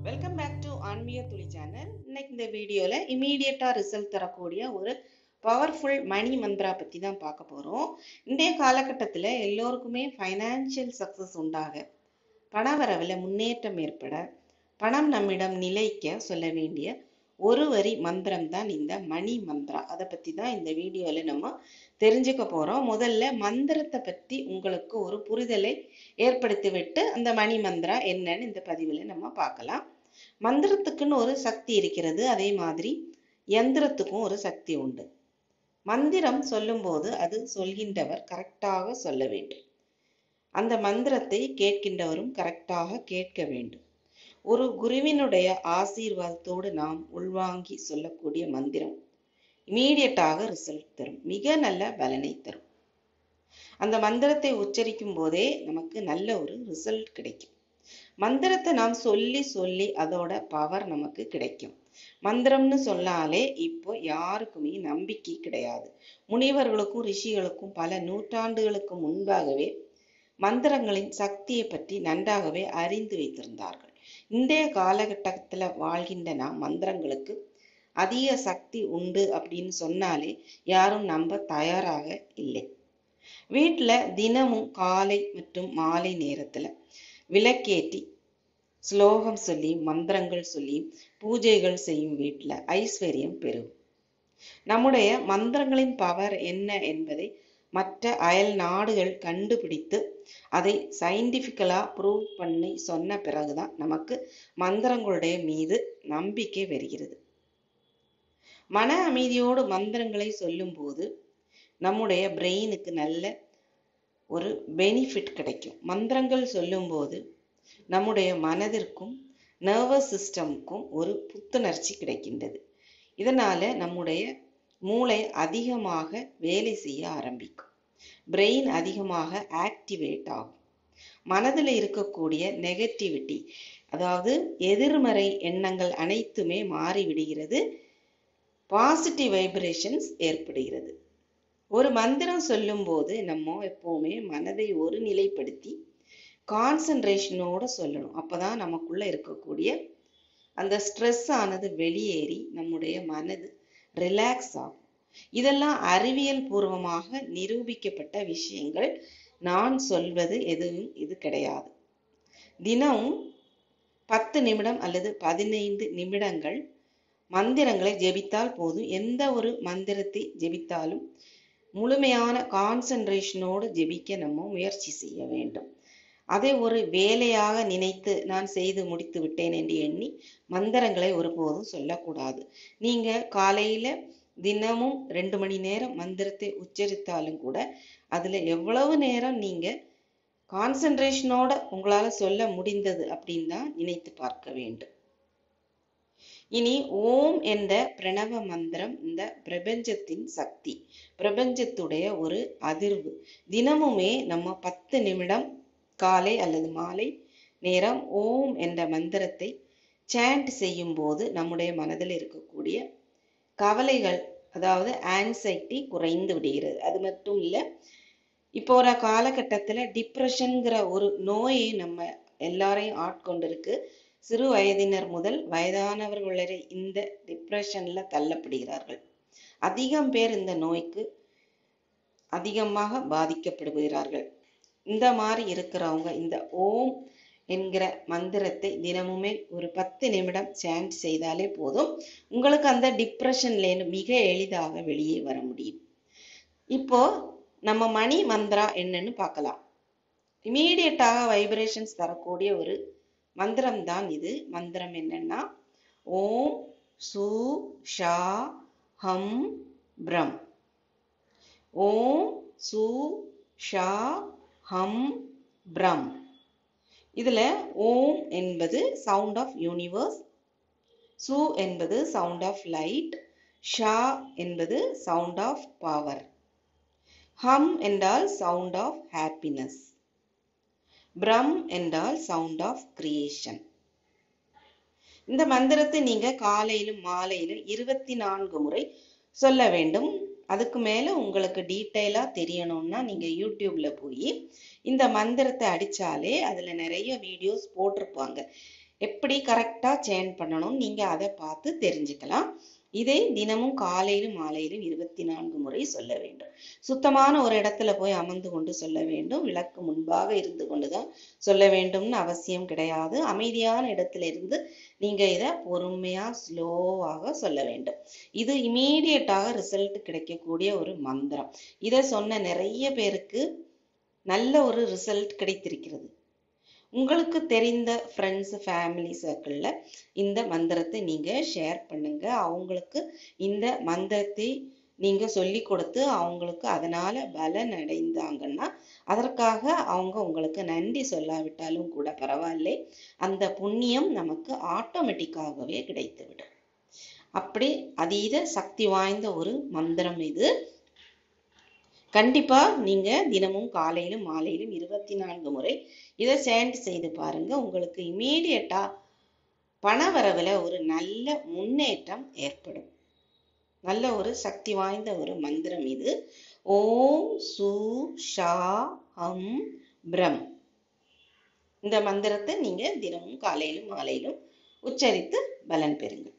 welcome back to ஆன்மீக துளி channel இன்னைக்கு இந்த வீடியோவில் இமீடியட்டாக ரிசல்ட் தரக்கூடிய ஒரு பவர்ஃபுல் மணி மந்த்ரா பற்றி தான் பார்க்க போகிறோம் இன்றைய காலகட்டத்தில் எல்லோருக்குமே ஃபைனான்சியல் சக்ஸஸ் உண்டாக பணவரவில் முன்னேற்றம் ஏற்பட பணம் நம்மிடம் நிலைக்க சொல்ல வேண்டிய ஒரு வரி மந்திரம் தான் இந்த மணி மந்த்ரா அதை பற்றி தான் இந்த வீடியோவில் நம்ம தெரிஞ்சுக்க போகிறோம் முதல்ல மந்திரத்தை பற்றி உங்களுக்கு ஒரு புரிதலை ஏற்படுத்திவிட்டு அந்த மணி மந்திரா என்னன்னு இந்த பதிவில் நம்ம பார்க்கலாம் மந்திரத்துக்குன்னு ஒரு சக்தி இருக்கிறது அதே மாதிரி யந்திரத்துக்கும் ஒரு சக்தி உண்டு மந்திரம் சொல்லும்போது அது சொல்கின்றவர் கரெக்டாக சொல்ல வேண்டும் அந்த மந்திரத்தை கேட்கின்றவரும் கரெக்டாக கேட்க வேண்டும் ஒரு குருவினுடைய ஆசீர்வாதத்தோடு நாம் உள்வாங்கி சொல்லக்கூடிய மந்திரம் இமீடியட்டாக ரிசல்ட் தரும் மிக நல்ல பலனை தரும் அந்த மந்திரத்தை உச்சரிக்கும் போதே நமக்கு நல்ல ஒரு ரிசல்ட் கிடைக்கும் மந்திரத்தை நாம் சொல்லி சொல்லி அதோட பவர் நமக்கு கிடைக்கும் மந்திரம்னு சொன்னாலே இப்போ யாருக்குமே நம்பிக்கை கிடையாது முனிவர்களுக்கும் ரிஷிகளுக்கும் பல நூற்றாண்டுகளுக்கு முன்பாகவே மந்திரங்களின் சக்தியை பற்றி நன்றாகவே அறிந்து வைத்திருந்தார்கள் இன்றைய காலகட்டத்தில் வாழ்கின்ற நாம் மந்திரங்களுக்கு அதிக சக்தி உண்டு அப்படின்னு சொன்னாலே யாரும் நம்ப தயாராக இல்லை வீட்டில் தினமும் காலை மற்றும் மாலை நேரத்தில் விளக்கேற்றி ஸ்லோகம் சொல்லி மந்திரங்கள் சொல்லி பூஜைகள் செய்யும் வீட்டில் ஐஸ்வர்யம் பெறும் நம்முடைய மந்திரங்களின் பவர் என்ன என்பதை மற்ற அயல் நாடுகள் கண்டுபிடித்து அதை சயின்டிஃபிக்கலா ப்ரூவ் பண்ணி சொன்ன பிறகுதான் நமக்கு மந்திரங்களுடைய மீது நம்பிக்கை வருகிறது மன அமைதியோடு மந்திரங்களை சொல்லும்போது நம்முடைய பிரெயினுக்கு நல்ல ஒரு பெனிஃபிட் கிடைக்கும் மந்திரங்கள் சொல்லும்போது நம்முடைய மனதிற்கும் நர்வஸ் சிஸ்டமுக்கும் ஒரு புத்துணர்ச்சி கிடைக்கின்றது இதனால நம்முடைய மூளை அதிகமாக வேலை செய்ய ஆரம்பிக்கும் பிரெயின் அதிகமாக ஆக்டிவேட் ஆகும் மனதில் இருக்கக்கூடிய நெகட்டிவிட்டி அதாவது எதிர்மறை எண்ணங்கள் அனைத்துமே மாறிவிடுகிறது பாசிட்டிவ் வைப்ரேஷன்ஸ் ஏற்படுகிறது ஒரு மந்திரம் சொல்லும்போது நம்ம எப்பவுமே மனதை ஒரு நிலைப்படுத்தி கான்சன்ட்ரேஷனோட சொல்லணும் அப்பதான் நமக்குள்ள இருக்கக்கூடிய அந்த ஸ்ட்ரெஸ் ஆனது வெளியேறி நம்முடைய மனது ரிலாக்ஸ் ஆகும் இதெல்லாம் அறிவியல் பூர்வமாக நிரூபிக்கப்பட்ட விஷயங்கள் நான் சொல்வது எதுவும் இது கிடையாது தினமும் பத்து நிமிடம் அல்லது பதினைந்து நிமிடங்கள் மந்திரங்களை ஜெபித்தால் போதும் எந்த ஒரு மந்திரத்தை ஜெபித்தாலும் முழுமையான கான்சன்ட்ரேஷனோடு ஜெபிக்க நம்ம முயற்சி செய்ய வேண்டும் அதை ஒரு வேலையாக நினைத்து நான் செய்து முடித்து விட்டேன் என்று எண்ணி மந்திரங்களை ஒருபோதும் சொல்லக்கூடாது நீங்க காலையில தினமும் ரெண்டு மணி நேரம் மந்திரத்தை உச்சரித்தாலும் கூட அதுல எவ்வளவு நேரம் நீங்க கான்சன்ட்ரேஷனோட உங்களால சொல்ல முடிந்தது அப்படின்னு தான் நினைத்து பார்க்க வேண்டும் இனி ஓம் என்ற பிரணவ மந்திரம் இந்த பிரபஞ்சத்தின் சக்தி பிரபஞ்சத்துடைய ஒரு அதிர்வு தினமுமே நம்ம பத்து நிமிடம் காலை அல்லது மாலை நேரம் ஓம் என்ற மந்திரத்தை சாண்ட் செய்யும் போது நம்முடைய மனதில் இருக்கக்கூடிய கவலைகள் அதாவது ஆன்சைட்டி குறைந்து விடுகிறது அது மட்டும் இல்லை இப்போ ஒரு காலகட்டத்தில் டிப்ரெஷனுங்கிற ஒரு நோயை நம்ம எல்லாரையும் ஆட்கொண்டிருக்கு சிறு வயதினர் முதல் வயதானவர்கள் வரை இந்த டிப்ரெஷன்ல தள்ளப்படுகிறார்கள் அதிகம் பேர் இந்த நோய்க்கு அதிகமாக பாதிக்கப்படுகிறார்கள் இந்த மாதிரி இருக்கிறவங்க இந்த ஓம் என்கிற மந்திரத்தை தினமுமே ஒரு பத்து நிமிடம் சாண்ட் செய்தாலே போதும் உங்களுக்கு அந்த டிப்ரெஷன்லேருந்து மிக எளிதாக வெளியே வர முடியும் இப்போ நம்ம மணி மந்திரா என்னன்னு பார்க்கலாம் இமீடியட்டாக வைப்ரேஷன்ஸ் தரக்கூடிய ஒரு மந்திரம் தான் இது மந்திரம் என்னன்னா ஓம் சு ஷா ஹம் பிரம் ஓம் சு ஷா ஹம் பிரம் இதுல ஓம் என்பது சவுண்ட் ஆஃப் யூனிவர்ஸ் சு என்பது சவுண்ட் ஆஃப் லைட் ஷா என்பது சவுண்ட் ஆஃப் பவர் ஹம் என்றால் சவுண்ட் ஆஃப் ஹாப்பினஸ் பிரம் என்றால் சவுண்ட் ஆஃப் கிரியேஷன் இந்த மந்திரத்தை நீங்க காலையிலும் மாலையிலும் இருபத்தி நான்கு முறை சொல்ல வேண்டும் அதுக்கு மேல உங்களுக்கு டீட்டெயிலா தெரியணும்னா நீங்க யூடியூப்ல போய் இந்த மந்திரத்தை அடிச்சாலே அதுல நிறைய வீடியோஸ் போட்டிருப்பாங்க எப்படி கரெக்டா சேன் பண்ணணும் நீங்க அதை பார்த்து தெரிஞ்சுக்கலாம் இதை தினமும் காலையிலும் மாலையிலும் இருபத்தி நான்கு முறை சொல்ல வேண்டும் சுத்தமான ஒரு இடத்துல போய் அமர்ந்து கொண்டு சொல்ல வேண்டும் விளக்கு முன்பாக இருந்து கொண்டுதான் சொல்ல வேண்டும்னு அவசியம் கிடையாது அமைதியான இடத்துல இருந்து நீங்க இதை பொறுமையா ஸ்லோவாக சொல்ல வேண்டும் இது இமீடியட்டாக ரிசல்ட் கிடைக்கக்கூடிய ஒரு மந்திரம் இதை சொன்ன நிறைய பேருக்கு நல்ல ஒரு ரிசல்ட் கிடைத்திருக்கிறது உங்களுக்கு தெரிந்த ஃப்ரெண்ட்ஸ் ஃபேமிலி சர்க்கிளில் இந்த மந்திரத்தை நீங்கள் ஷேர் பண்ணுங்க அவங்களுக்கு இந்த மந்திரத்தை நீங்கள் சொல்லி கொடுத்து அவங்களுக்கு அதனால பலன் அடைந்தாங்கன்னா அதற்காக அவங்க உங்களுக்கு நன்றி சொல்லாவிட்டாலும் கூட பரவாயில்லை அந்த புண்ணியம் நமக்கு ஆட்டோமேட்டிக்காகவே கிடைத்துவிடும் அப்படி அதீத சக்தி வாய்ந்த ஒரு மந்திரம் இது கண்டிப்பா நீங்க தினமும் காலையிலும் மாலையிலும் இருபத்தி நான்கு முறை இதை சேண்ட் செய்து பாருங்க உங்களுக்கு இமீடியட்டா பண வரவுல ஒரு நல்ல முன்னேற்றம் ஏற்படும் நல்ல ஒரு சக்தி வாய்ந்த ஒரு மந்திரம் இது ஓம் சு ஷா ஹம் பிரம் இந்த மந்திரத்தை நீங்க தினமும் காலையிலும் மாலையிலும் உச்சரித்து பலன் பெறுங்கள்